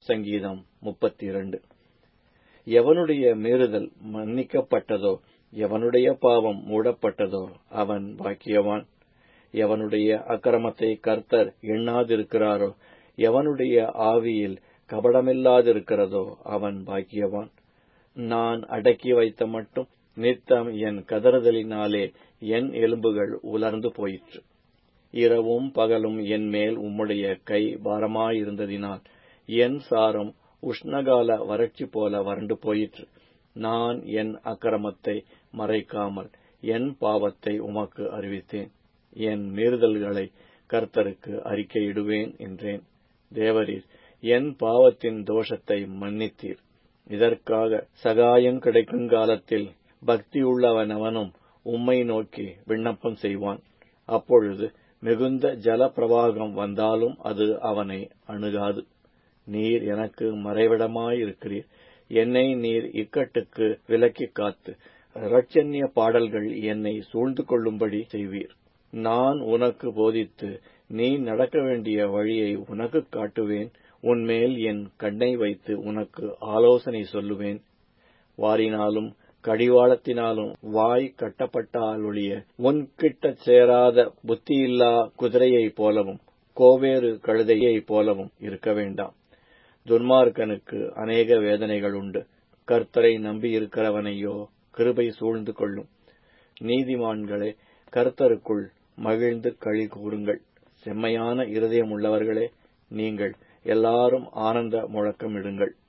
சங்கீதம் முப்பத்தி இரண்டு எவனுடைய மீறுதல் மன்னிக்கப்பட்டதோ எவனுடைய பாவம் மூடப்பட்டதோ அவன் பாக்கியவான் எவனுடைய அக்கிரமத்தை கர்த்தர் எண்ணாதிருக்கிறாரோ எவனுடைய ஆவியில் கபடமில்லாதிருக்கிறதோ அவன் பாக்கியவான் நான் அடக்கி வைத்த மட்டும் நித்தம் என் கதறுதலினாலே என் எலும்புகள் உலர்ந்து போயிற்று இரவும் பகலும் என் மேல் உம்முடைய கை பாரமாயிருந்ததினால் என் சாரம் உஷ்ணகால வறட்சி போல வறண்டு போயிற்று நான் என் அக்கிரமத்தை மறைக்காமல் என் பாவத்தை உமக்கு அறிவித்தேன் என் மீறுதல்களை கர்த்தருக்கு அறிக்கையிடுவேன் என்றேன் தேவரீர் என் பாவத்தின் தோஷத்தை மன்னித்தீர் இதற்காக சகாயம் கிடைக்கும் காலத்தில் பக்தியுள்ளவனவனும் உம்மை நோக்கி விண்ணப்பம் செய்வான் அப்பொழுது மிகுந்த ஜல பிரவாகம் வந்தாலும் அது அவனை அணுகாது நீர் எனக்கு மறைவிடமாயிருக்கிறீர் என்னை நீர் இக்கட்டுக்கு விலக்கி காத்து இரட்சண்ய பாடல்கள் என்னை சூழ்ந்து கொள்ளும்படி செய்வீர் நான் உனக்கு போதித்து நீ நடக்க வேண்டிய வழியை உனக்கு காட்டுவேன் உன்மேல் என் கண்ணை வைத்து உனக்கு ஆலோசனை சொல்லுவேன் வாரினாலும் கடிவாளத்தினாலும் வாய் கட்டப்பட்டாலொழிய உன்கிட்ட சேராத புத்தியில்லா குதிரையைப் போலவும் கோவேறு கழுதையைப் போலவும் இருக்க வேண்டாம் துன்மார்க்கனுக்கு அநேக வேதனைகள் உண்டு கர்த்தரை நம்பியிருக்கிறவனையோ கிருபை சூழ்ந்து கொள்ளும் நீதிமான்களே கர்த்தருக்குள் மகிழ்ந்து களி கூறுங்கள் செம்மையான இருதயம் உள்ளவர்களே நீங்கள் எல்லாரும் ஆனந்த முழக்கமிடுங்கள்